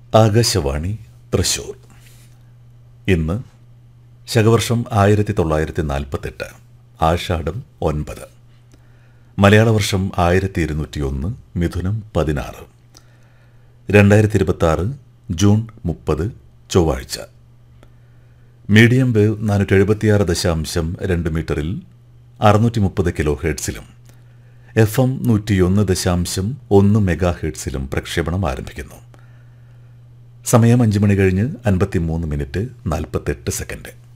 ആകാശവാണി തൃശൂർ ഇന്ന് ശകവർഷം ആയിരത്തി തൊള്ളായിരത്തി നാൽപ്പത്തെട്ട് ആഷാഢം ഒൻപത് മലയാള വർഷം ആയിരത്തി ഇരുന്നൂറ്റി ഒന്ന് മിഥുനം പതിനാറ് രണ്ടായിരത്തി ഇരുപത്തി ആറ് ജൂൺ മുപ്പത് ചൊവ്വാഴ്ച മീഡിയം വേവ് നാനൂറ്റി എഴുപത്തിയാറ് ദശാംശം രണ്ട് മീറ്ററിൽ അറുന്നൂറ്റി മുപ്പത് കിലോ ഹെഡ്സിലും എഫ് എം നൂറ്റിയൊന്ന് ദശാംശം ഒന്ന് മെഗാ ഹെഡ്സിലും പ്രക്ഷേപണം ആരംഭിക്കുന്നു സമയം അഞ്ച് മണി കഴിഞ്ഞ് അൻപത്തിമൂന്ന് മിനിറ്റ് നാൽപ്പത്തെട്ട് സെക്കൻഡ്